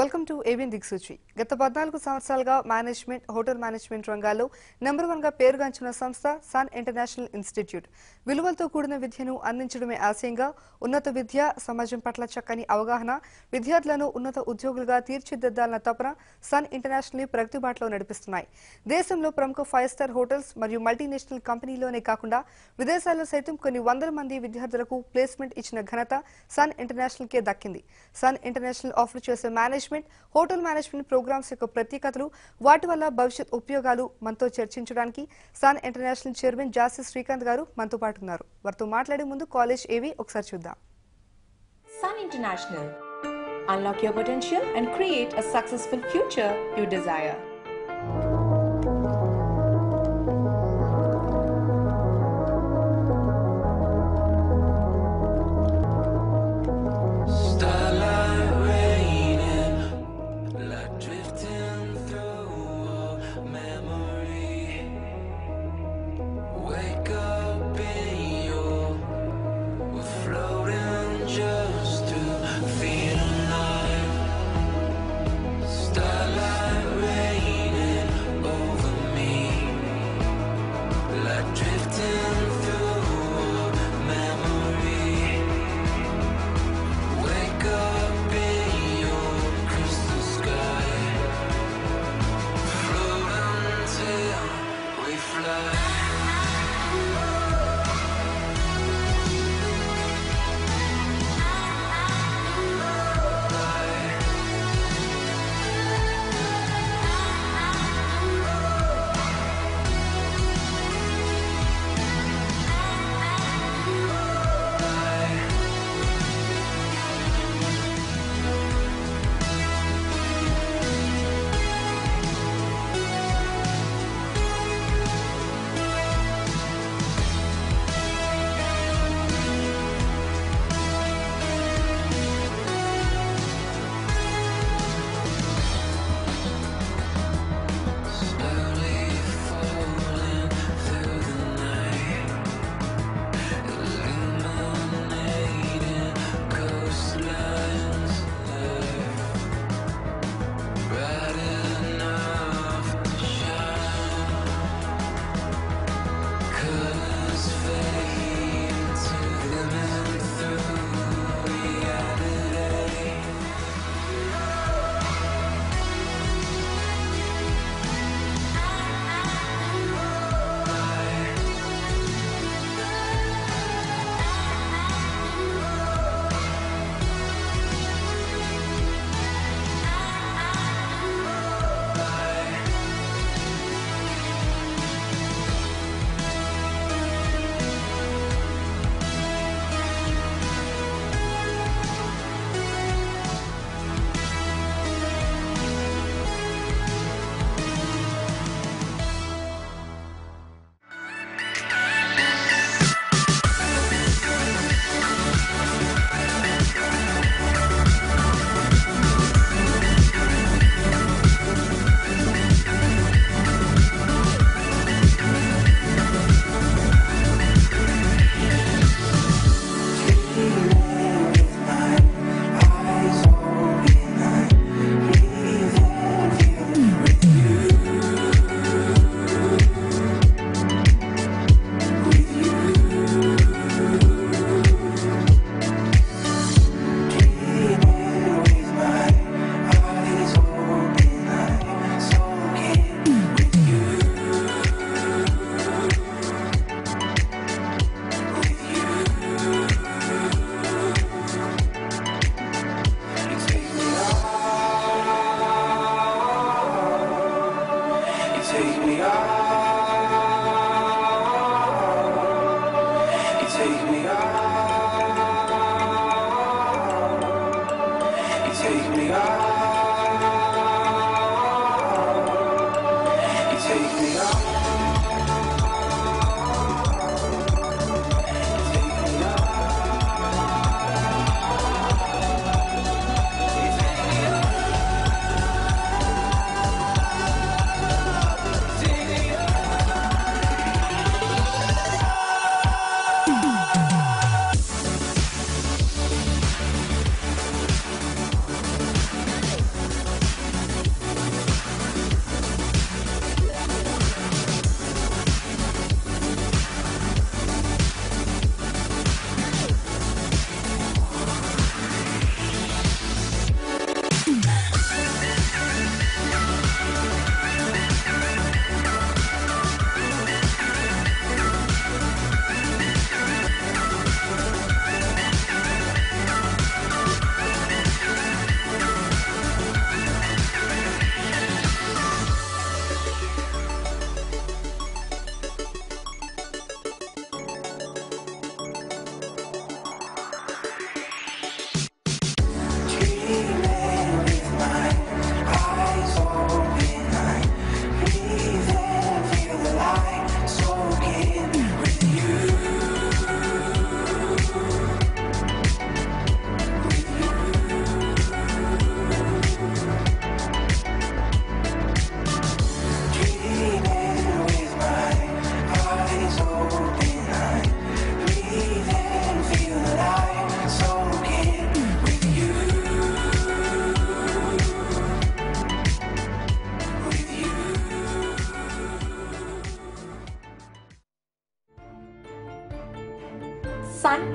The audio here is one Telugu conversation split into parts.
వెల్కమ్ టు ఏబిఎన్ దిక్సూచి గత పద్నాలుగు సంవత్సరాలుగా మేనేజ్మెంట్ హోటల్ మేనేజ్మెంట్ రంగాల్లో నెంబర్ వన్ గా పేరుగాంచిన సంస్థ సన్ ఇంటర్నేషనల్ ఇన్స్టిట్యూట్ విలువలతో కూడిన విద్యను అందించడమే ఆశయంగా ఉన్నత విద్య సమాజం పట్ల చక్కని అవగాహన విద్యార్థులను ఉన్నత ఉద్యోగులుగా తీర్చిదిద్దాలన్న తపన సన్ ఇంటర్నేషనల్ ప్రగతి బాటలో నడిపిస్తున్నాయి దేశంలో ప్రముఖ ఫైవ్ స్టార్ హోటల్స్ మరియు మల్టీనేషనల్ కంపెనీలోనే కాకుండా విదేశాల్లో సైతం కొన్ని వందల మంది విద్యార్థులకు ప్లేస్మెంట్ ఇచ్చిన ఘనత సన్ ఇంటర్నేషనల్ కే దక్కింది సన్ ఇంటర్నేషనల్ ఆఫర్ చేసే మేనేజ్మెంట్ హోటల్ మేనేజ్మెంట్ ప్రోగ్రామ్స్ యొక్క ప్రత్యేకతలు వాటి వల్ల భవిష్యత్ ఉపయోగాలు మనతో చర్చించడానికి Sun International chairman Jasi Srikanth గారు మనతో పాటు ఉన్నారు వారితో మాట్లాడే ముందు కాలేజ్ ఏవి ఒకసారి చూద్దాం Sun International. Unlock your potential and create a successful future you desire. Starlight raining, like drifting through a memory. Wake up in you, we're floating just to feel alive. Starlight raining.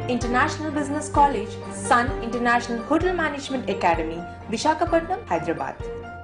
International Business College, Sun International Hotel Management Academy, Vishakhapatnam, Hyderabad.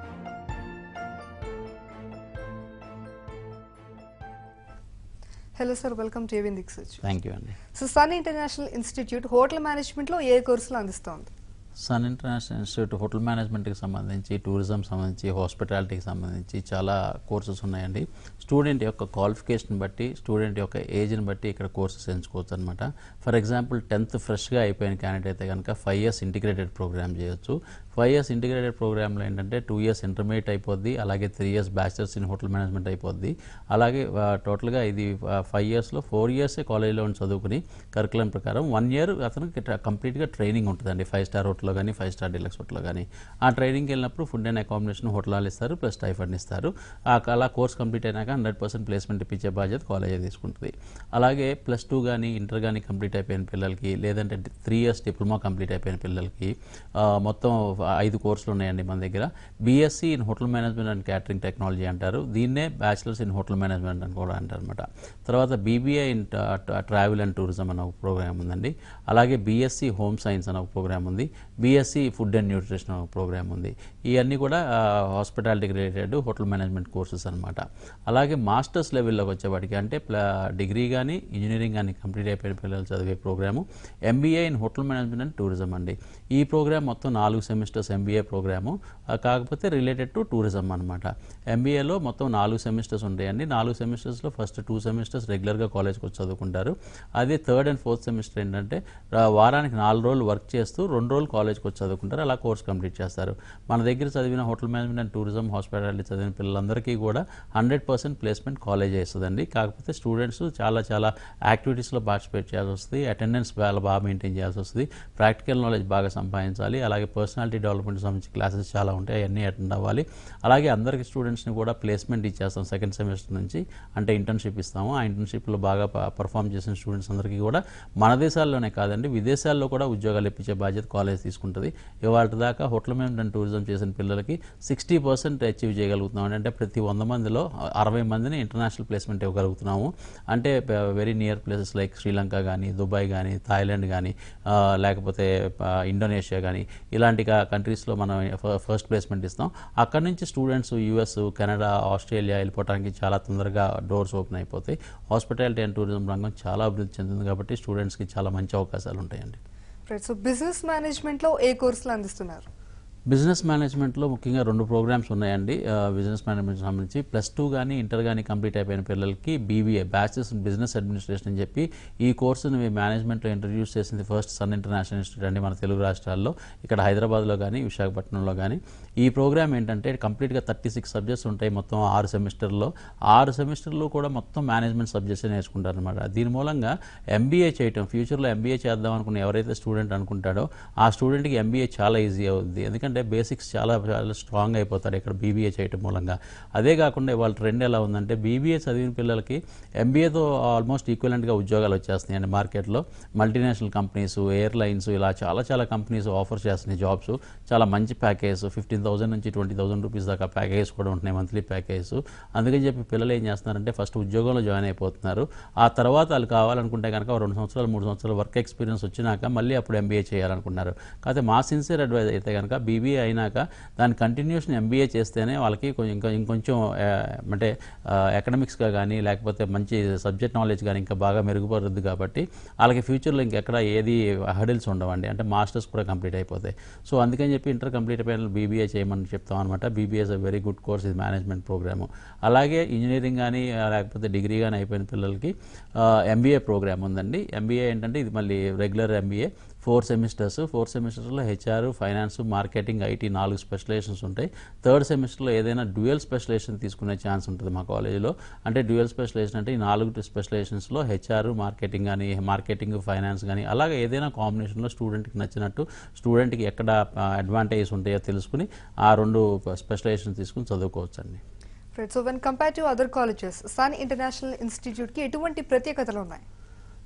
Hello sir welcome to ఏవిన్ దిక్సూచి థ్యాంక్ యూ అండి so Sun international Institute hotel మేనేజ్మెంట్లో ఏ కోర్సులు అందిస్తోంది సన్ ఇంటర్నేషనల్ ఇన్స్టిట్యూట్ హోటల్ మేనేజ్మెంట్కి సంబంధించి టూరిజం సంబంధించి హాస్పిటాలిటీకి సంబంధించి చాలా కోర్సెస్ ఉన్నాయండి స్టూడెంట్ యొక్క క్వాలిఫికేషన్ బట్టి స్టూడెంట్ యొక్క ఏజ్ని బట్టి ఇక్కడ కోర్సెస్ ఎంచుకోవచ్చు అనమాట ఫర్ ఎగ్జాంపుల్ టెన్త్ ఫ్రెష్గా అయిపోయిన క్యాండిడేట్ అయితే కనుక ఫైవ్ ఇయర్స్ ఇంటిగ్రేటెడ్ ప్రోగ్రామ్ చేయొచ్చు ఫైవ్ ఇయర్స్ ఇంటిగ్రేటెడ్ ప్రోగ్రామ్లో ఏంటంటే టూ ఇయర్స్ ఇంటర్మీడియట్ అయిపోద్ది అలాగే three years bachelors in hotel management అయిపోద్ది అలాగే ఆ, టోటల్గా ఇది ఫైవ్ ఇయర్స్లో ఫోర్ ఇయర్సే కాలేజీలో ఉండి చదువుకుని కరికులం ప్రకారం వన్ ఇయర్ అతనికి ట- కంప్లీట్గా ట్రైనింగ్ ఉంటుందండి ఫైవ్ స్టార్ హోటల్లో కానీ ఫైవ్ స్టార్ డీలక్స్ హోటల్లో కానీ ఆ ట్రైనింగ్కి వెళ్ళినప్పుడు ఫుడ్ అండ్ అకామిడేషన్ హోటల్ వాళ్ళు ఇస్తారు ప్లస్ టైఫండ్ ఇస్తారు ఆ అలా కోర్స్ కంప్లీట్ అయినాక హండ్రెడ్ పర్సెంట్ ప్లేస్మెంట్ ఇప్పించే బాధ్యత కాలేజీ తీసుకుంటుంది అలాగే ప్లస్ టూ కానీ ఇంటర్ కానీ కంప్లీట్ అయిపోయిన పిల్లలకి లేదంటే త్రీ ఇయర్స్ డిప్లొమా కంప్లీట్ అయిపోయిన పిల్లలకి ఆ, మొత్తం ఐదు కోర్సులు ఉన్నాయండి మన దగ్గర BSc in hotel management and catering technology అంటారు దీన్నే బ్యాచిలర్స్ ఇన్ హోటల్ మేనేజ్మెంట్ అని కూడా అంటారు అనమాట తర్వాత BBA in travel and tourism అనే ఒక ప్రోగ్రామ్ ఉందండి అలాగే బీఎస్సీ హోమ్ సైన్స్ అనే ఒక ప్రోగ్రామ్ ఉంది బీఎస్సీ ఫుడ్ అండ్ న్యూట్రిషన్ ఒక ప్రోగ్రామ్ ఉంది ఇవన్నీ కూడా హాస్పిటాలిటీకి రిలేటెడ్ హోటల్ మేనేజ్మెంట్ కోర్సెస్ అనమాట అలాగే మాస్టర్స్ లెవెల్లోకి వచ్చేవాడికి అంటే డిగ్రీ కానీ ఇంజనీరింగ్ కానీ కంప్లీట్ అయిపోయిన పిల్లలు చదివే program MBA in hotel management and tourism అండి ఈ ప్రోగ్రామ్ మొత్తం నాలుగు సెమిస్టర్స్ ఎంబీఏ ప్రోగ్రాము ఆ, కాకపోతే రిలేటెడ్ టు టూరిజం అనమాట ఎంబీఏలో మొత్తం నాలుగు సెమిస్టర్స్ ఉంటాయండి నాలుగు సెమిస్టర్స్లో ఫస్ట్ టూ సెమిస్టర్స్ రెగ్యులర్గా కాలేజ్కి వచ్చి చదువుకుంటారు అదే థర్డ్ అండ్ ఫోర్త్ సెమిస్టర్ ఏంటంటే ఆ, వారానికి నాలుగు రోజులు వర్క్ చేస్తూ రెండు రోజులు కాలేజ్కి వచ్చి చదువుకుంటారు అలా కోర్స్ కంప్లీట్ చేస్తారు మన దగ్గర చదివిన hotel management and tourism hospitality చదివిన పిల్లలందరికీ కూడా హండ్రెడ్ పర్సెంట్ ప్లేస్మెంట్ కాలేజ్ ఇస్తుందండి కాకపోతే స్టూడెంట్స్ చాలా చాలా యాక్టివిటీస్లో పార్టిసిపేట్ చేయాల్సి వస్తుంది అటెండెన్స్ చాలా బాగా మెయింటైన్ చేయాల్సి వస్తుంది ప్రాక్టికల్ నాలెడ్జ్ బాగా సంపాదించాలి అలాగే పర్సనాలిటీ డెవలప్మెంట్ సంబంధించి క్లాసెస్ చాలా ఉంటాయి అవన్నీ అటెండ్ అవ్వాలి అలాగే అందరికి స్టూడెంట్స్ని కూడా ప్లేస్మెంట్ ఇచ్చేస్తాం సెకండ్ సెమిస్టర్ నుంచి అంటే ఇంటర్న్షిప్ ఇస్తాము ఆ ఇంటర్న్షిప్లో బాగా పర్ఫామ్ చేసిన స్టూడెంట్స్ అందరికీ కూడా మన దేశాల్లోనే కాదండి విదేశాల్లో కూడా ఉద్యోగాలు ఇప్పించే బాధ్యత కాలేజ్ తీసుకుంటుంది ఇవాళ దాకా హోటల్ మేనేజ్మెంట్ అండ్ టూరిజం చేసిన పిల్లలకి సిక్స్టీ పర్సెంట్ అచీవ్ చేయగలుగుతున్నాం అంటే ప్రతి వంద మందిలో అరవై మందిని ఇంటర్నేషనల్ ప్లేస్మెంట్ ఇవ్వగలుగుతున్నాము అంటే very near places like Sri Lanka కానీ దుబాయ్ కానీ థాయిలాండ్ కానీ ఆ, లేకపోతే ఆ, ఇండోనేషియా కానీ ఇలాంటి కంట్రీస్లో మనం ఫ- ఫస్ట్ ప్లేస్మెంట్ ఇస్తాం అక్కడి నుంచి స్టూడెంట్స్ యూఎస్ కెనడా ఆస్ట్రేలియా వెళ్ళిపోవడానికి చాలా తొందరగా డోర్స్ ఓపెన్ అయిపోతాయి హాస్పిటాలిటీ అండ్ టూరిజం రంగం చాలా అభివృద్ధి చెందింది కాబట్టి స్టూడెంట్స్కి చాలా మంచి అవకాశాలు ఉంటాయండి రైట్ సో బిజినెస్ మేనేజ్మెంట్లో ఏ కోర్సులు అందిస్తున్నారు బిజినెస్ మేనేజ్మెంట్లో ముఖ్యంగా రెండు ప్రోగ్రామ్స్ ఉన్నాయండి ఆ, బిజినెస్ మేనేజ్మెంట్ సంబంధించి ప్లస్ టూ కానీ ఇంటర్ కానీ కంప్లీట్ అయిపోయిన పిల్లలకి BBA batches in business administration అని చెప్పి ఈ కోర్సును మేము మేనేజ్మెంట్లో ఇంట్రడ్యూస్ చేసింది ఫస్ట్ సన్ ఇంటర్నేషనల్ ఇన్స్టిట్యూట్ అండి మన తెలుగు రాష్ట్రాల్లో ఇక్కడ హైదరాబాద్లో కానీ విశాఖపట్నంలో కానీ ఈ ప్రోగ్రామ్ ఏంటంటే కంప్లీట్గా థర్టీ సిక్స్ సబ్జెక్ట్స్ ఉంటాయి మొత్తం ఆరు సెమిస్టర్లో ఆరు సెమిస్టర్లో కూడా మొత్తం మేనేజ్మెంట్ సబ్జెక్ట్స్ నేర్చుకుంటారు అనమాట దీని మూలంగా ఎంబీఏ చేయటం ఫ్యూచర్లో ఎంబీఏ చేద్దాం అనుకున్న ఎవరైతే స్టూడెంట్ అనుకుంటాడో ఆ స్టూడెంట్కి ఎంబీఏ చాలా ఈజీ అవుతుంది ఎందుకంటే బేసిక్స్ చాలా చాలా స్ట్రాంగ్ అయిపోతారు ఇక్కడ బీబీఏ చేయటం మూలంగా అదే కాకుండా ఇవాళ ట్రెండ్ ఎలా ఉందంటే బీబీఏ చదివిన పిల్లలకి ఎంబీఏతో ఆల్మోస్ట్ ఈక్వలెంట్గా ఉద్యోగాలు వచ్చేస్తున్నాయండి మార్కెట్లో మల్టీనేషనల్ కంపెనీస్ ఎయిర్లైన్స్ ఇలా చాలా చాలా కంపెనీస్ ఆఫర్ చేస్తున్నాయి జాబ్స్ చాలా మంచి ప్యాకేజ్ ఫిఫ్టీన్ థౌసండ్ నుంచి ట్వంటీ థౌసండ్ రూపీస్ దాకా ప్యాకేజ్ కూడా ఉంటున్నాయి మంత్లీ ప్యాకేజ్ అందుకని చెప్పి పిల్లలు ఏం చేస్తున్నారంటే ఫస్ట్ ఉద్యోగంలో జాయిన్ అయిపోతున్నారు ఆ తర్వాత వాళ్ళు కావాలనుకుంటే కనుక ఓ రెండు సంవత్సరాలు మూడు సంవత్సరాలు వర్క్ ఎక్స్పీరియన్స్ వచ్చినాక మళ్ళీ అప్పుడు ఎంబీఏ చేయాలనుకున్నారు కాకపోతే మా సిన్సియర్ అడ్వైజ్ అయితే కనుక బీబీఏ అయినాక దాని కంటిన్యూషన్ ఎంబీఏ చేస్తేనే వాళ్ళకి కొంచెం ఇంకా ఇంకొంచెం ఆ, అంటే ఎకడమిక్స్గా కానీ లేకపోతే మంచి సబ్జెక్ట్ నాలెడ్జ్ కానీ ఇంకా బాగా మెరుగుపడుద్ది కాబట్టి వాళ్ళకి ఫ్యూచర్లో ఇంకెక్కడ ఏది హడిల్స్ ఉండవండి అంటే మాస్టర్స్ కూడా కంప్లీట్ అయిపోతాయి సో అందుకని చెప్పి ఇంటర్ కంప్లీట్ అయిపోయిన బీబీఏ చేయమని చెప్తాం అనమాట BBA is a very good course ఇది మేనేజ్మెంట్ ప్రోగ్రాము అలాగే ఇంజనీరింగ్ కానీ ఆ, లేకపోతే డిగ్రీ కానీ అయిపోయిన పిల్లలకి ఎంబీఏ ప్రోగ్రామ్ ఉందండి ఎంబీఏ ఏంటంటే ఇది మళ్ళీ regular MBA four semesters four సెమిస్టర్స్లో హెచ్ఆర్ ఫైనాన్స్ మార్కెటింగ్ ఐటీ నాలుగు స్పెషలైజేషన్స్ ఉంటాయి థర్డ్ సెమిస్టర్లో ఏదైనా డ్యూయల్ స్పెషలైజేషన్ తీసుకునే ఛాన్స్ ఉంటుంది మా కాలేజీలో అంటే డ్యూయల్ స్పెషలైజేషన్ అంటే ఈ నాలుగు స్పెషలైజేషన్స్లో హెచ్ఆర్ మార్కెటింగ్ కానీ మార్కెటింగ్ ఫైనాన్స్ కానీ అలాగే ఏదైనా కాంబినేషన్లో స్టూడెంట్కి నచ్చినట్టు స్టూడెంట్కి ఎక్కడ అడ్వాంటేజెస్ ఉంటాయో తెలుసుకుని ఆ రెండు స్పెషలైజేషన్ తీసుకుని చదువుకోవచ్చండి right so when compare to other colleges Sun International ఇన్స్టిట్యూట్కి ఎటువంటి ప్రత్యేకతలు ఉన్నాయి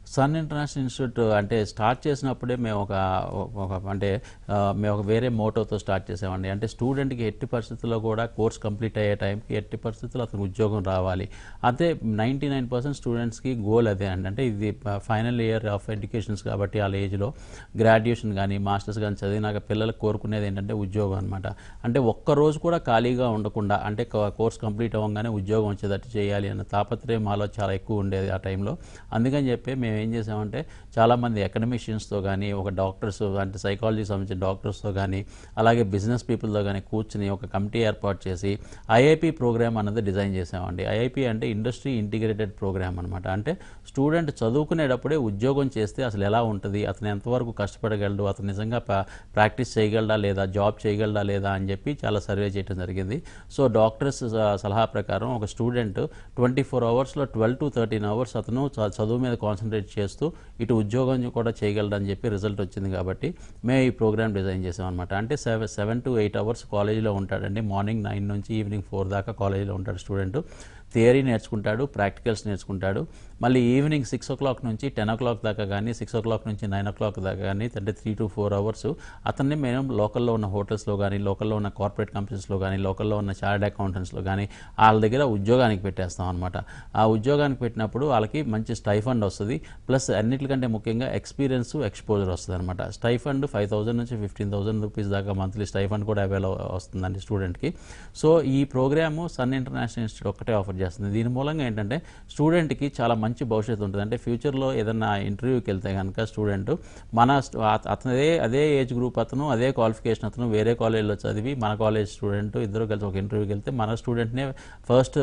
సన్ ఇంటర్నేషనల్ ఇన్స్టిట్యూట్ అంటే స్టార్ట్ చేసినప్పుడే మేము ఒక ఒక అంటే ఆ, మేము ఒక వేరే మోటోతో స్టార్ట్ చేసామండి అంటే స్టూడెంట్కి ఎట్టి పరిస్థితుల్లో కూడా కోర్స్ కంప్లీట్ అయ్యే టైంకి ఎట్టి పరిస్థితుల్లో అతనికి ఉద్యోగం రావాలి అదే నైంటీ నైన్ పర్సెంట్ స్టూడెంట్స్కి గోల్ అదే అండి అంటే ఇది ఫైనల్ ఇయర్ ఆఫ్ ఎడ్యుకేషన్స్ కాబట్టి వాళ్ళ ఏజ్లో గ్రాడ్యుయేషన్ కానీ మాస్టర్స్ కానీ చదివినాక పిల్లలకు కోరుకునేది ఏంటంటే ఉద్యోగం అనమాట అంటే ఒక్క రోజు కూడా ఖాళీగా ఉండకుండా అంటే కో- కోర్స్ కంప్లీట్ అవ్వగానే ఉద్యోగం వచ్చేటట్టు చేయాలి అన్న తాపత్రయం మాలో చాలా ఎక్కువ ఉండేది ఆ టైంలో అందుకని చెప్పి మేము ఏం చేసామంటే చాలామంది అకాడమిషియన్స్తో కానీ ఒక డాక్టర్స్ అంటే సైకాలజీకి సంబంధించిన డాక్టర్స్తో కానీ అలాగే బిజినెస్ పీపుల్తో కానీ కూర్చుని ఒక కమిటీ ఏర్పాటు చేసి ఐఐపి ప్రోగ్రామ్ అన్నది డిజైన్ చేసామండి ఐఐపి అంటే ఇండస్ట్రీ ఇంటిగ్రేటెడ్ ప్రోగ్రామ్ అనమాట అంటే స్టూడెంట్ చదువుకునేటప్పుడే ఉద్యోగం చేస్తే అసలు ఎలా ఉంటుంది అతను ఎంతవరకు కష్టపడగలడు అతను నిజంగా ప్రా- ప్రాక్టీస్ చేయగలడా లేదా జాబ్ చేయగలడా లేదా అని చెప్పి చాలా సర్వే చేయడం జరిగింది సో డాక్టర్స్ స- సలహా ప్రకారం ఒక స్టూడెంట్ ట్వంటీ ఫోర్ అవర్స్లో ట్వెల్వ్ టు థర్టీన్ అవర్స్ అతను చ- చదువు మీద కాన్సన్ట్రేట్ చేస్తూ ఇటు ఉద్యోగం కూడా చేయగలడని చెప్పి రిజల్ట్ వచ్చింది కాబట్టి మేము ఈ ప్రోగ్రామ్ డిజైన్ చేసాం అనమాట అంటే seven seven to eight hours కాలేజీలో ఉంటాడండి మార్నింగ్ నైన్ నుంచి ఈవినింగ్ ఫోర్ దాకా కాలేజీలో ఉంటాడు స్టూడెంట్ థియరీ నేర్చుకుంటాడు ప్రాక్టికల్స్ నేర్చుకుంటాడు మళ్ళీ ఈవినింగ్ సిక్స్ ఓ క్లాక్ నుంచి టెన్ ఓ క్లాక్ దాకా కానీ సిక్స్ ఓ క్లాక్ నుంచి నైన్ ఓ క్లాక్ దాకా కానీ అంటే త్రీ టు ఫోర్ అవర్స్ అతన్ని మేము లోకల్లో ఉన్న హోటల్స్లో కానీ లోకల్లో ఉన్న కార్పొరేట్ కంపెనీస్లో కానీ లోకల్లో ఉన్న చార్డ్ అకౌంటెంట్స్లో కానీ వాళ్ళ దగ్గర ఉద్యోగానికి పెట్టేస్తాం అనమాట ఆ ఉద్యోగానికి పెట్టినప్పుడు వాళ్ళకి మంచి స్టైఫండ్ వస్తుంది ప్లస్ అన్నిటికంటే ముఖ్యంగా ఎక్స్పీరియన్స్ ఎక్స్పోజర్ వస్తుంది అనమాట స్టైఫండ్ ఫైవ్ థౌసండ్ నుంచి ఫిఫ్టీన్ థౌసండ్ రూపీస్ దాకా మంత్లీ స్టైఫండ్ కూడా అవైల్ వస్తుందండి స్టూడెంట్కి సో ఈ ప్రోగ్రాము సన్ ఇంటర్నేషనల్ ఇన్స్టిట్యూట్ ఒక్కటే ఆఫర్ చేస్తుంది దీని మూలంగా ఏంటంటే స్టూడెంట్కి చాలా మంచి భవిష్యత్తు ఉంటుంది అంటే ఫ్యూచర్లో ఏదైనా ఇంటర్వ్యూకి వెళ్తే కనుక స్టూడెంట్ మన స్ట్- అత- అతను అదే అదే ఏజ్ గ్రూప్ అతను అదే క్వాలిఫికేషన్ అతను వేరే కాలేజ్లో చదివి మన కాలేజ్ స్టూడెంట్ ఇద్దరు కలిసి ఒక ఇంటర్వ్యూకి వెళ్తే మన స్టూడెంట్నే ఫస్ట్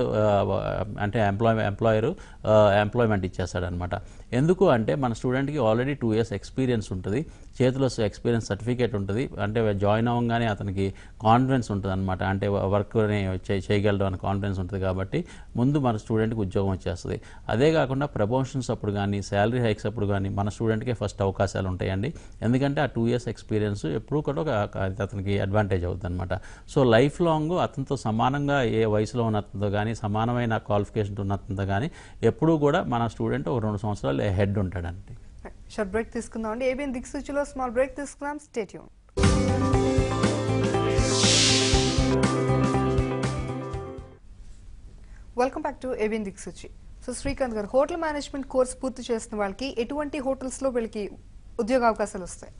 అంటే ఎంప్లాయ్ ఎంప్లాయర్ ఎంప్లాయ్మెంట్ ఇచ్చేస్తాడనమాట ఎందుకు అంటే మన స్టూడెంట్కి ఆల్రెడీ టూ ఇయర్స్ ఎక్స్పీరియన్స్ ఉంటుంది చేతిలో ఎక్స్పీరియన్స్ సర్టిఫికేట్ ఉంటుంది అంటే జాయిన్ అవ్వగానే అతనికి కాన్ఫిడెన్స్ ఉంటుంది అనమాట అంటే వర్క్ చేయగలడు అని కాన్ఫిడెన్స్ ఉంటుంది కాబట్టి ముందు మన స్టూడెంట్కి ఉద్యోగం వచ్చేస్తుంది అదే కాకుండా ప్రమోషన్స్ అప్పుడు కానీ శాలరీ హైక్స్ అప్పుడు కానీ మన స్టూడెంట్కే ఫస్ట్ అవకాశాలు ఉంటాయండి ఎందుకంటే ఆ టూ ఇయర్స్ ఎక్స్పీరియన్స్ ఎప్పుడు కూడా ఒక ఒక- అతనికి అడ్వాంటేజ్ అవుతుంది అనమాట సో లైఫ్ లాంగ్ అతనితో సమానంగా ఏ వయసులో ఉన్న అతనితో కానీ సమానమైన క్వాలిఫికేషన్ ఉన్న అతనితో కానీ ఎప్పుడూ కూడా మన స్టూడెంట్ ఒక రెండు సంవత్సరాలు హెడ్ ఉంటాడండి షార్ట్ బ్రేక్ తీసుకుందాం అండి ఏబిఎన్ దిక్సూచిలో స్మాల్ బ్రేక్ తీసుకుందాం stay tuned welcome back to ABN Diksuchi so Srikanth garu hotel management course పూర్తి చేసిన వాళ్ళకి ఎటువంటి హోటల్స్లో వీళ్ళకి ఉద్యోగ అవకాశాలు వస్తాయి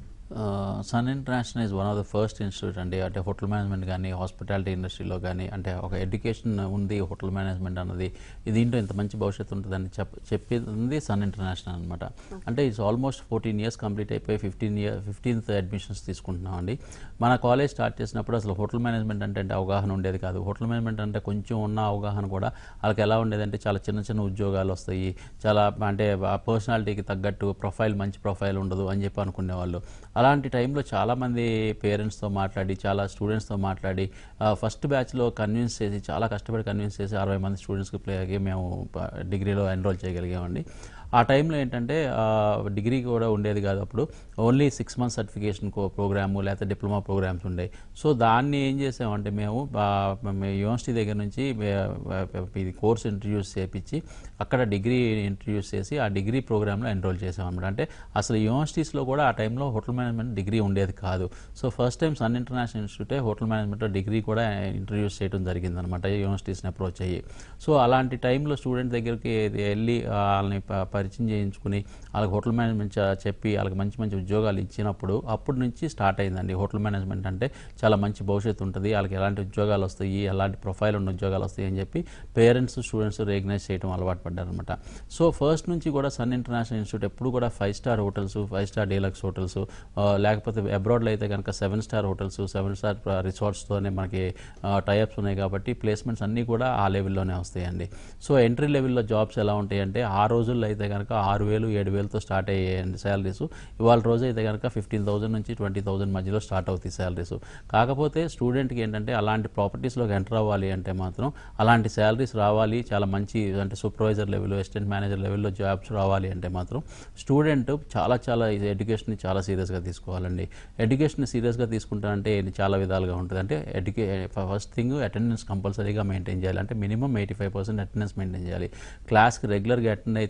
Sun international is one of the first institute అండి అంటే హోటల్ మేనేజ్మెంట్ కానీ హాస్పిటాలిటీ ఇండస్ట్రీలో కానీ అంటే ఒక ఎడ్యుకేషన్ ఉంది హోటల్ మేనేజ్మెంట్ అన్నది ఇది దీంట్లో ఇంత మంచి భవిష్యత్తు ఉంటుందని చెప్ చెప్పింది సన్ ఇంటర్నేషనల్ అనమాట అంటే it's almost fourteen years complete అయిపోయి ఫిఫ్టీన్ ఇయర్ ఫిఫ్టీన్త్ అడ్మిషన్స్ తీసుకుంటున్నాం అండి మన కాలేజ్ స్టార్ట్ చేసినప్పుడు అసలు హోటల్ మేనేజ్మెంట్ అంటే అంటే అవగాహన ఉండేది కాదు హోటల్ మేనేజ్మెంట్ అంటే కొంచెం ఉన్న అవగాహన కూడా వాళ్ళకి ఎలా ఉండేదంటే చాలా చిన్న చిన్న ఉద్యోగాలు వస్తాయి చాలా అంటే ఆ పర్సనాలిటీకి తగ్గట్టు ప్రొఫైల్ మంచి ప్రొఫైల్ ఉండదు అని చెప్పి అనుకునేవాళ్ళు అలాంటి టైంలో చాలామంది పేరెంట్స్తో మాట్లాడి చాలా స్టూడెంట్స్తో మాట్లాడి ఫస్ట్ బ్యాచ్లో కన్విన్స్ చేసి చాలా కష్టపడి కన్విన్స్ చేసి అరవై మంది స్టూడెంట్స్కి ప్లేకి మేము ప- డిగ్రీలో ఎన్రోల్ చేయగలిగామండి ఆ టైంలో ఏంటంటే ఆ, డిగ్రీ కూడా ఉండేది కాదు అప్పుడు only six months certification co program లేకపోతే డిప్లొమా ప్రోగ్రామ్స్ ఉండేవి సో దాన్ని ఏం చేసామంటే మేము ఆ, మేము యూనివర్సిటీ దగ్గర నుంచి మే- ఇది కోర్స్ ఇంట్రడ్యూస్ చేపించి అక్కడ డిగ్రీ ఇంట్రడ్యూస్ చేసి ఆ డిగ్రీ ప్రోగ్రాంలో ఎన్రోల్ చేసాం అనమాట అంటే అసలు యూనివర్సిటీస్లో కూడా ఆ టైంలో హోటల్ మేనేజ్మెంట్ డిగ్రీ ఉండేది కాదు so first time Sun international ఇన్స్టిట్యూటే హోటల్ మేనేజ్మెంట్లో డిగ్రీ కూడా ఇంట్రడ్యూస్ చేయడం జరిగిందనమాట యూనివర్సిటీస్ని అప్రోచ్ అయ్యి సో అలాంటి టైంలో స్టూడెంట్ దగ్గరికి వెళ్ళి ఆ, వాళ్ళని ప- పరిచయం చేయించుకుని వాళ్ళకి హోటల్ మేనేజ్మెంట్ చ- చెప్పి వాళ్ళకి మంచి మంచి ఉద్యోగాలు ఇచ్చినప్పుడు అప్పటి నుంచి స్టార్ట్ అయిందండి హోటల్ మేనేజ్మెంట్ అంటే చాలా మంచి భవిష్యత్తు ఉంటుంది వాళ్ళకి ఎలాంటి ఉద్యోగాలు వస్తాయి ఎలాంటి ప్రొఫైల్ ఉన్న ఉద్యోగాలు వస్తాయి అని చెప్పి పేరెంట్స్ స్టూడెంట్స్ రికగ్నైజ్ చేయడం అలవాటు పడ్డారనమాట సో ఫస్ట్ నుంచి కూడా సన్ ఇంటర్నేషనల్ ఇన్స్టిట్యూట్ ఎప్పుడు కూడా five star hotels five star deluxe hotels లేకపోతే అబ్రాడ్లో అయితే కనుక seven star hotels seven star రిసార్ట్స్తోనే మనకి టైఅప్స్ ఉన్నాయి కాబట్టి ప్లేస్మెంట్స్ అన్నీ కూడా ఆ లెవెల్లోనే వస్తాయండి సో ఎంట్రీ లెవెల్లో జాబ్స్ ఎలా ఉంటాయి అంటే ఆ రోజుల్లో అయితే కనుక ఆరు వేలు ఏడు వేలతో స్టార్ట్ అయ్యాయండి శాలరీస్ ఇవాళ రోజు అయితే కనుక ఫిఫ్టీన్ థౌసండ్ నుంచి ట్వంటీ థౌసండ్ మధ్యలో స్టార్ట్ అవుతాయి శాలరీస్ కాకపోతే స్టూడెంట్కి ఏంటంటే అలాంటి ప్రాపర్టీస్లోకి ఎంటర్ అవ్వాలి అంటే మాత్రం అలాంటి శాలరీస్ రావాలి చాలా మంచి అంటే సూపర్వైజర్ లెవెల్ అసిస్టెంట్ మేనేజర్ లెవెల్లో జాబ్స్ రావాలి అంటే మాత్రం స్టూడెంట్ చాలా చాలా ఇది ఎడ్యుకేషన్ని చాలా సీరియస్గా తీసుకోవాలండి ఎడ్యుకేషన్ సీరియస్గా తీసుకుంటానంటే ఇది చాలా విధాలుగా ఉంటుంది అంటే ఎడ్యుకే ఫస్ట్ థింగ్ అటెండెన్స్ కంపల్సరీగా మెయింటైన్ చేయాలి అంటే minimum eighty five percent attendance maintain చేయాలి క్లాస్కి రెగ్యులర్గా అటెండ్ అయితేనే అతనికి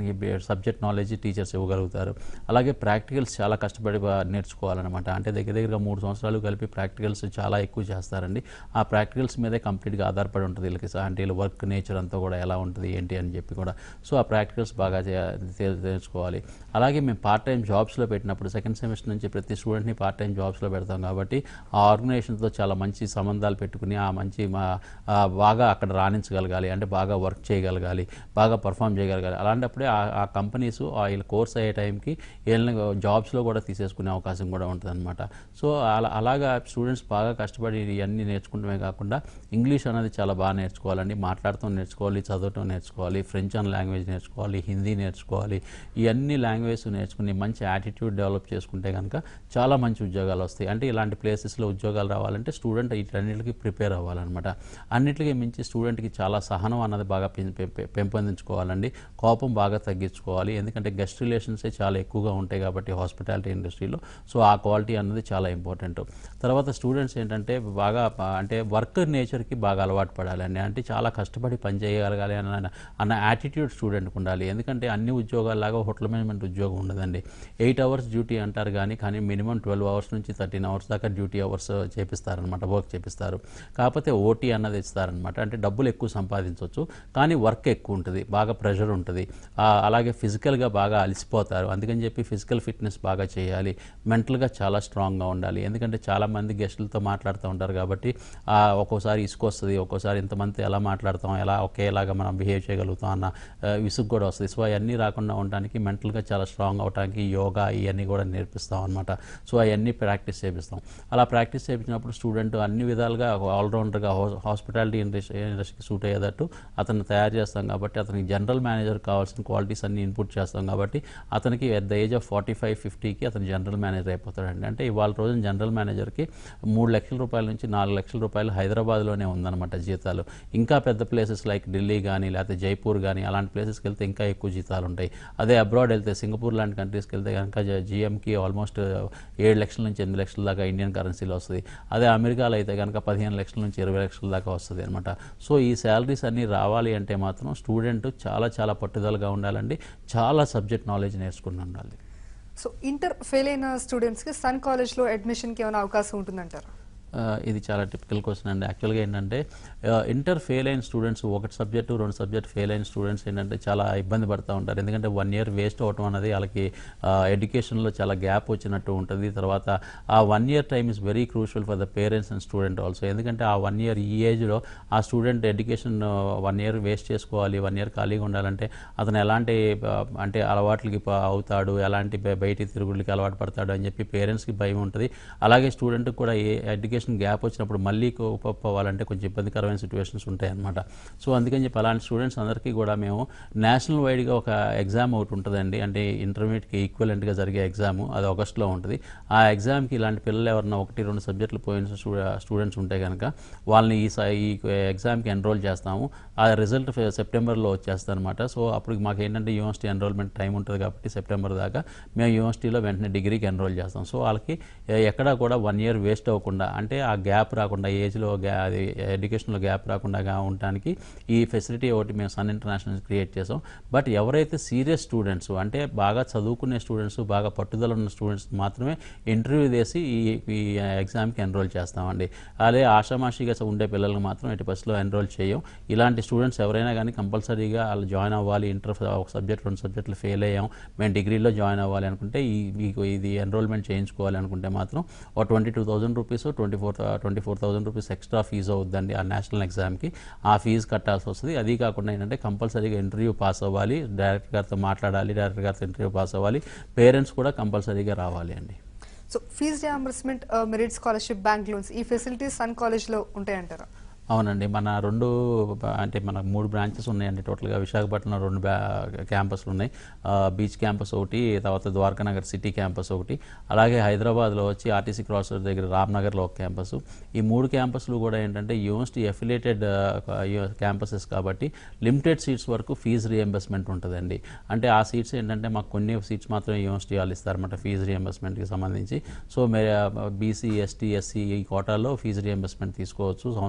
సబ్జెక్ట్ నాలెడ్జ్ టీచర్స్ ఇవ్వగలుగుతారు అలాగే ప్రాక్టికల్స్ చాలా కష్టపడి బా- నేర్చుకోవాలన్నమాట అంటే దగ్గర దగ్గర మూడు సంవత్సరాలు కలిపి ప్రాక్టికల్స్ చాలా ఎక్కువ చేస్తారండి ఆ ప్రాక్టికల్స్ మీదే కంప్లీట్గా ఆధారపడి ఉంటుంది వీళ్ళకి స- అంటే వీళ్ళ వర్క్ నేచర్ అంతా కూడా ఎలా ఉంటుంది ఏంటి అని చెప్పి కూడా సో ఆ ప్రాక్టికల్స్ బాగా చే- తె- తెలుసుకోవాలి అలాగే మేము పార్ట్ టైం జాబ్స్లో పెట్టినప్పుడు సెకండ్ సెమిస్టర్ నుంచి ప్రతి స్టూడెంట్ని పార్ట్ టైం జాబ్స్లో పెడతాం కాబట్టి ఆ ఆర్గనైజేషన్తో చాలా మంచి సంబంధాలు పెట్టుకుని ఆ మంచి మా ఆ బాగా అక్కడ రాణించగలగాలి అంటే బాగా వర్క్ చేయగలగాలి బాగా పర్ఫామ్ చేయగలగాలి అలాంటప్పుడే ఆ- ఆ కంపెనీస్ వీళ్ళ కోర్స్ అయ్యే టైంకి వీళ్ళని జాబ్స్లో కూడా తీసేసుకునే అవకాశం కూడా ఉంటుంది అనమాట సో అలా అలాగా స్టూడెంట్స్ బాగా కష్టపడి ఇవన్నీ నేర్చుకుంటమే కాకుండా ఇంగ్లీష్ అనేది చాలా బాగా నేర్చుకోవాలండి మాట్లాడటం నేర్చుకోవాలి చదవటం నేర్చుకోవాలి ఫ్రెంచ్ అనే లాంగ్వేజ్ నేర్చుకోవాలి హిందీ నేర్చుకోవాలి ఇవన్నీ లాంగ్వేజ్ నేర్చుకుని మంచి యాటిట్యూడ్ డెవలప్ చేసుకుంటే కనుక చాలా మంచి ఉద్యోగాలు వస్తాయి అంటే ఇలాంటి ప్లేసెస్లో ఉద్యోగాలు రావాలంటే స్టూడెంట్ వీటన్నిటికీ ప్రిపేర్ అవ్వాలన్నమాట అన్నిటికీ మించి స్టూడెంట్కి చాలా సహనం అన్నది బాగా పెం- పెం- పెం- పెంపొందించుకోవాలండి కోపం బాగా తగ్గించుకోవాలి ఎందుకంటే గెస్ట్ రిలేషన్సే చాలా ఎక్కువగా ఉంటాయి కాబట్టి హాస్పిటాలిటీ ఇండస్ట్రీలో సో ఆ క్వాలిటీ అన్నది చాలా ఇంపార్టెంట్ తర్వాత స్టూడెంట్స్ ఏంటంటే బాగా ప- అంటే వర్క్ నేచర్కి బాగా అలవాటు పడాలండి అంటే చాలా కష్టపడి పని చేయగలగాలి అన్న అన్న యాటిట్యూడ్ స్టూడెంట్కి ఉండాలి ఎందుకంటే అన్ని ఉద్యోగాల్లాగా హోటల్ మేనేజ్మెంట్ ఉద్యోగం ఉండదండి ఎయిట్ అవర్స్ డ్యూటీ అంటారు కానీ కానీ మినిమం ట్వెల్వ్ అవర్స్ నుంచి థర్టీన్ అవర్స్ దాకా డ్యూటీ అవర్స్ చేపిస్తారనమాట వర్క్ చేపిస్తారు కాకపోతే ఓటీ అన్నది ఇస్తారనమాట అంటే డబ్బులు ఎక్కువ సంపాదించవచ్చు కానీ వర్క్ ఎక్కువ ఉంటుంది బాగా ప్రెషర్ ఉంటుంది ఆ, అలాగే ఫిజికల్గా బాగా అలసిపోతారు అందుకని చెప్పి ఫిజికల్ ఫిట్నెస్ బాగా చేయాలి మెంటల్గా చాలా స్ట్రాంగ్గా ఉండాలి ఎందుకంటే చాలామంది గెస్టులతో మాట్లాడుతూ ఉంటారు కాబట్టి ఆ, ఒక్కోసారి ఇసుకొస్తుంది ఒక్కోసారి ఇంతమంది ఎలా మాట్లాడతాం ఎలా ఒకేలాగా మనం బిహేవ్ చేయగలుగుతాం అన్న ఆ, విసుగు కూడా వస్తుంది సో అవన్నీ రాకుండా ఉండడానికి మెంటల్గా చాలా స్ట్రాంగ్ అవడానికి యోగా ఇవన్నీ కూడా నేర్పిస్తాం అనమాట సో అవన్నీ ప్రాక్టీస్ చేపిస్తాం అలా ప్రాక్టీస్ చేయించినప్పుడు స్టూడెంట్ అన్ని విధాలుగా ఆల్రౌండర్గా హాస్పిటాలిటీ ఇండస్ట్రీ ఇండస్ట్రీకి సూట్ అయ్యేటట్టు అతను తయారు చేస్తాం కాబట్టి అతనికి జనరల్ మేనేజర్ కావాల్సిన క్వాలిటీస్ అన్ని ఇన్పుట్ చేస్తాం కాబట్టి అతనికి at the age of forty five ఫిఫ్టీకి అతను జనరల్ మేనేజర్ అయిపోతాడండి అంటే ఇవాళ రోజున జనరల్ మేనేజర్కి మూడు లక్షల రూపాయల నుంచి నాలుగు లక్షల రూపాయలు హైదరాబాద్లోనే ఉందన్నమాట జీతాలు ఇంకా పెద్ద ప్లేసెస్ లైక్ ఢిల్లీ కానీ లేకపోతే జైపూర్ కానీ అలాంటి ప్లేసెస్కి వెళ్తే ఇంకా ఎక్కువ జీతాలు ఉంటాయి అదే అబ్రాడ్ వెళ్తే సింగపూర్ లాంటి కంట్రీస్కి వెళ్తే కనుక జిఎంకి ఆల్మోస్ట్ ఏడు లక్షల నుంచి ఎనిమిది లక్షల దాకా ఇండియన్ కరెన్సీలో వస్తుంది అదే అమెరికాలో అయితే కనుక పదిహేను లక్షల నుంచి ఇరవై లక్షల దాకా వస్తుంది అనమాట సో ఈ శాలరీస్ అన్నీ రావాలి అంటే మాత్రం స్టూడెంట్ చాలా చాలా పట్టుదలగా ఉండాలండి చాలా సబ్జెక్ట్ నాలెడ్జ్ నేర్చుకుని ఉండాలి సో ఇంటర్ ఫెయిల్ అయిన స్టూడెంట్స్కి సన్ కాలేజ్లో అడ్మిషన్కి ఏమైనా అవకాశం ఉంటుందంటారా ఆ, ఇది చాలా టిపికల్ క్వశ్చన్ అండి యాక్చువల్గా ఏంటంటే ఆ, ఇంటర్ ఫెయిల్ అయిన స్టూడెంట్స్ ఒకటి సబ్జెక్టు రెండు సబ్జెక్ట్ ఫెయిల్ అయిన స్టూడెంట్స్ ఏంటంటే చాలా ఇబ్బంది పడుతూ ఉంటారు ఎందుకంటే వన్ ఇయర్ వేస్ట్ అవటం అనేది వాళ్ళకి ఆ, ఎడ్యుకేషన్లో చాలా గ్యాప్ వచ్చినట్టు ఉంటుంది తర్వాత ఆ one year time is very crucial for the parents and student also ఎందుకంటే ఆ వన్ ఇయర్ ఈ ఏజ్లో ఆ student education one year waste చేసుకోవాలి వన్ ఇయర్ ఖాళీగా ఉండాలంటే అతను ఎలాంటి ఆ, అంటే అలవాట్లకి ప- అవుతాడు ఎలాంటి బయ- బయటి తిరుగుళ్ళకి అలవాటు పడతాడు అని చెప్పి పేరెంట్స్కి భయం ఉంటుంది అలాగే స్టూడెంట్కి కూడా ఏ ఎడ్యుకేషన్ గ్యాప్ వచ్చినప్పుడు మళ్ళీ కోపప్ అవ్వాలంటే కొంచెం ఇబ్బందికరమైన సిచ్యువేషన్స్ ఉంటాయి అనమాట సో అందుకని చెప్పి అలాంటి స్టూడెంట్స్ అందరికీ కూడా మేము నేషనల్ వైడ్గా ఒక ఎగ్జామ్ ఒకటి ఉంటుందండి అంటే ఇంటర్మీడియట్కి ఈక్వలెంట్గా జరిగే ఎగ్జామ్ అది ఆగస్ట్లో ఉంటుంది ఆ ఎగ్జామ్కి ఇలాంటి పిల్లలు ఎవరన్నా ఒకటి రెండు సబ్జెక్టులు పోయిన స్టూడెంట్స్ ఉంటే కనుక వాళ్ళని ఈ స- ఈ ఎగ్జామ్కి ఎన్రోల్ చేస్తాము ఆ రిజల్ట్ సెప్టెంబర్లో వచ్చేస్తుంది అనమాట సో అప్పుడు మాకు ఏంటంటే యూనివర్సిటీ ఎన్రోల్మెంట్ టైం ఉంటుంది కాబట్టి సెప్టెంబర్ దాకా మేము యూనివర్సిటీలో వెంటనే డిగ్రీకి ఎన్రోల్ చేస్తాం సో వాళ్ళకి ఎ- ఎక్కడా కూడా వన్ ఇయర్ వేస్ట్ అవ్వకుండా అంటే ఆ గ్యాప్ రాకుండా ఏజ్లో గ్యా అది ఎడ్యుకేషన్లో గ్యాప్ రాకుండా ఉండడానికి ఈ ఫెసిలిటీ ఒకటి మేము సన్ ఇంటర్నేషనల్ క్రియేట్ చేసాం బట్ ఎవరైతే సీరియస్ స్టూడెంట్స్ అంటే బాగా చదువుకునే స్టూడెంట్స్ బాగా పట్టుదల ఉన్న స్టూడెంట్స్ మాత్రమే ఇంటర్వ్యూ చేసి ఈ ఈ ఎగ్జామ్కి ఎన్రోల్ చేస్తామండి అదే ఆషామాషిగా ఉండే పిల్లలకు మాత్రం ఎట్టి బస్సులో ఎన్రోల్ చేయం ఇలాంటి స్టూడెంట్స్ ఎవరైనా కానీ కంపల్సరీగా వాళ్ళు జాయిన్ అవ్వాలి ఇంటర్ ఒక సబ్జెక్ట్ రెండు సబ్జెక్టులు ఫెయిల్ అయ్యాం మేము డిగ్రీలో జాయిన్ అవ్వాలి అనుకుంటే ఈ మీకు ఇది ఎన్రోల్మెంట్ చేయించుకోవాలి అనుకుంటే మాత్రం ఒక twenty two thousand rupees twenty four twenty four thousand rupees extra fee అవుద్దండి ఆ నేషనల్ ఎగ్జామ్కి ఆ ఫీజు కట్టాల్సి వస్తుంది అది కాకుండా ఏంటంటే కంపల్సరీగా ఇంటర్వ్యూ పాస్ అవ్వాలి డైరెక్టర్ గారితో మాట్లాడాలి డైరెక్టర్ గారితో ఇంటర్వ్యూ పాస్ అవ్వాలి పేరెంట్స్ కూడా కంపల్సరీగా రావాలి అండి so fee reimbursement merit scholarship bank loans ఈ ఫెసిలిటీస్ సన్ కాలేజ్లో ఉంటాయంటారా అవునండి మన రెండు బ- అంటే మన మూడు బ్రాంచెస్ ఉన్నాయండి టోటల్గా విశాఖపట్నంలో రెండు బ్యా క్యాంపస్లు ఉన్నాయి ఆ, బీచ్ క్యాంపస్ ఒకటి తర్వాత ద్వారకానగర్ సిటీ క్యాంపస్ ఒకటి అలాగే హైదరాబాద్లో వచ్చి ఆర్టీసీ క్రాస్ రోడ్ దగ్గర రామ్నగర్లో ఒక క్యాంపస్ ఈ మూడు క్యాంపస్లు కూడా ఏంటంటే యూనివర్సిటీ అఫిలియేటెడ్ క్యాంపసెస్ కాబట్టి లిమిటెడ్ సీట్స్ వరకు ఫీజు రియంబర్స్మెంట్ ఉంటుందండి అంటే ఆ సీట్స్ ఏంటంటే మాకు కొన్ని సీట్స్ మాత్రమే యూనివర్సిటీ వాళ్ళు ఇస్తారన్నమాట ఫీజు రియంబర్స్మెంట్కి సంబంధించి సో మే బీసీ ఎస్టీ ఎస్సీ ఈ కోటాలో ఫీజు రియంబర్స్మెంట్ తీసుకోవచ్చు సంవత్సరానికి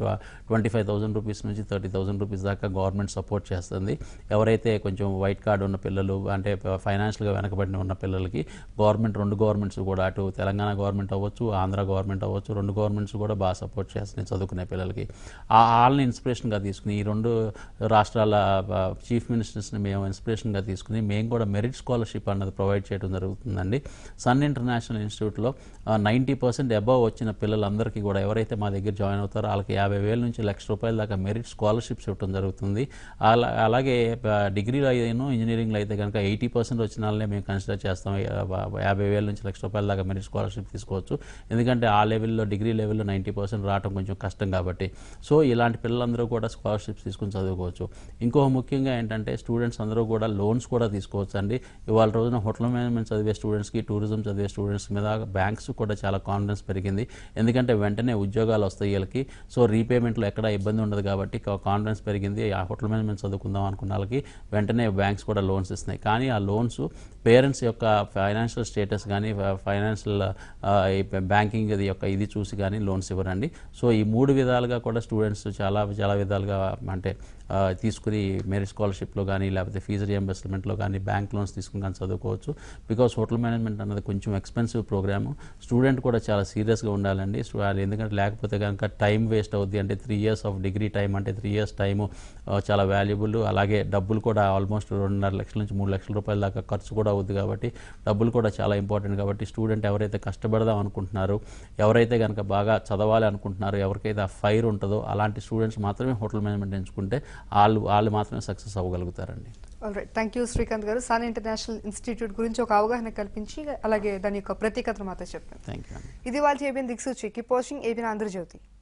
ట్వంటీ ఫైవ్ థౌసండ్ రూపీస్ నుంచి థర్టీ థౌసండ్ రూపీస్ దాకా గవర్నమెంట్ సపోర్ట్ చేస్తుంది ఎవరైతే కొంచెం వైట్ కార్డ్ ఉన్న పిల్లలు అంటే ఫైనాన్షియల్గా వెనకబడిన ఉన్న పిల్లలకి గవర్నమెంట్ రెండు గవర్నమెంట్స్ కూడా అటు తెలంగాణ గవర్నమెంట్ అవ్వచ్చు ఆంధ్ర గవర్నమెంట్ అవ్వచ్చు రెండు గవర్నమెంట్స్ కూడా బాగా సపోర్ట్ చేస్తున్నాయి చదువుకునే పిల్లలకి ఆ వాళ్ళని ఇన్స్పిరేషన్గా తీసుకుని ఈ రెండు రాష్ట్రాల చీఫ్ మినిస్టర్స్ని మేము ఇన్స్పిరేషన్గా తీసుకుని మేము కూడా మెరిట్ స్కాలర్షిప్ అన్నది ప్రొవైడ్ చేయడం జరుగుతుందండి సన్ ఇంటర్నేషనల్ ఇన్స్టిట్యూట్లో నైంటీ పర్సెంట్ అబవ్ వచ్చిన పిల్లలందరికీ కూడా ఎవరైతే మా దగ్గర జాయిన్ అవుతారో వాళ్ళకి యాభై వేల నుంచి లక్ష రూపాయల దాకా మెరిట్ స్కాలర్షిప్స్ ఇవ్వడం జరుగుతుంది అలా అలాగే ఆ, డిగ్రీలో అయితేనో ఇంజనీరింగ్లో అయితే కనుక ఎయిటీ పర్సెంట్ వచ్చిన వాళ్ళనే మేము కన్సిడర్ చేస్తాం యా- యాభై వేల నుంచి లక్ష రూపాయల దాకా మెరిట్ స్కాలర్షిప్ తీసుకోవచ్చు ఎందుకంటే ఆ లెవెల్లో డిగ్రీ లెవెల్లో నైంటీ పర్సెంట్ రావడం కొంచెం కష్టం కాబట్టి సో ఇలాంటి పిల్లలందరూ కూడా స్కాలర్షిప్స్ తీసుకుని చదువుకోవచ్చు ఇంకో ముఖ్యంగా ఏంటంటే స్టూడెంట్స్ అందరూ కూడా లోన్స్ కూడా తీసుకోవచ్చు అండి ఇవాళ రోజున హోటల్ మేనేజ్మెంట్ చదివే స్టూడెంట్స్కి టూరిజం చదివే స్టూడెంట్స్ మీద బ్యాంక్స్ కూడా చాలా కాన్ఫిడెన్స్ పెరిగింది ఎందుకంటే వెంటనే ఉద్యోగాలు వస్తాయి వీళ్ళకి సో రీపేమెంట్లో ఎక్కడ ఇబ్బంది ఉండదు కాబట్టి కాన్ఫిడెన్స్ పెరిగింది ఆ హోటల్ మేనేజ్మెంట్ చదువుకుందాం అనుకున్న వాళ్ళకి వెంటనే బ్యాంక్స్ కూడా లోన్స్ ఇస్తున్నాయి కానీ ఆ లోన్స్ పేరెంట్స్ యొక్క ఫైనాన్షియల్ స్టేటస్ కానీ ఫైనాన్షియల్ బ్యాంకింగ్ ఇది యొక్క ఇది చూసి కానీ లోన్స్ ఇవ్వరండి సో ఈ మూడు విధాలుగా కూడా స్టూడెంట్స్ చాలా చాలా విధాలుగా అంటే ఆ, తీసుకుని మెరిట్ స్కాలర్షిప్లో కానీ లేకపోతే ఫీజు రియంబర్స్మెంట్లో కానీ బ్యాంక్ లోన్స్ తీసుకుని కానీ చదువుకోవచ్చు బికాస్ హోటల్ మేనేజ్మెంట్ అన్నది కొంచెం ఎక్స్పెన్సివ్ ప్రోగ్రాము స్టూడెంట్ కూడా చాలా సీరియస్గా ఉండాలండి స్టూ- అది ఎందుకంటే లేకపోతే కనుక టైం వేస్ట్ అవుద్ది అంటే three years of degree time అంటే త్రీ ఇయర్స్ టైము చాలా వాల్యుబుల్ అలాగే డబ్బులు కూడా ఆల్మోస్ట్ రెండున్నర లక్షల నుంచి మూడు లక్షల రూపాయల దాకా ఖర్చు కూడా అవుద్ది కాబట్టి డబ్బులు కూడా చాలా ఇంపార్టెంట్ కాబట్టి స్టూడెంట్ ఎవరైతే కష్టపడదాం అనుకుంటున్నారో ఎవరైతే కనుక బాగా చదవాలి అనుకుంటున్నారో ఎవరికైతే ఆ ఫైర్ ఉంటుందో అలాంటి స్టూడెంట్స్ మాత్రమే హోటల్ మేనేజ్మెంట్ ఎంచుకుంటే వాళ్ళు వాళ్ళు మాత్రమే సక్సెస్ అవ్వగలుగుతారండి all right thank you Srikanth garu Sun international institute గురించి ఒక అవగాహన కల్పించి అలాగే దాని యొక్క ప్రత్యేకతను మాతో చెప్పారు థ్యాంక్ యూ అండి ఇది వాళ్ళ ఏబిఎన్ దిక్సూచి కీప్ వాచింగ్ ఏబిఎన్ ఆంధ్రజ్యోతి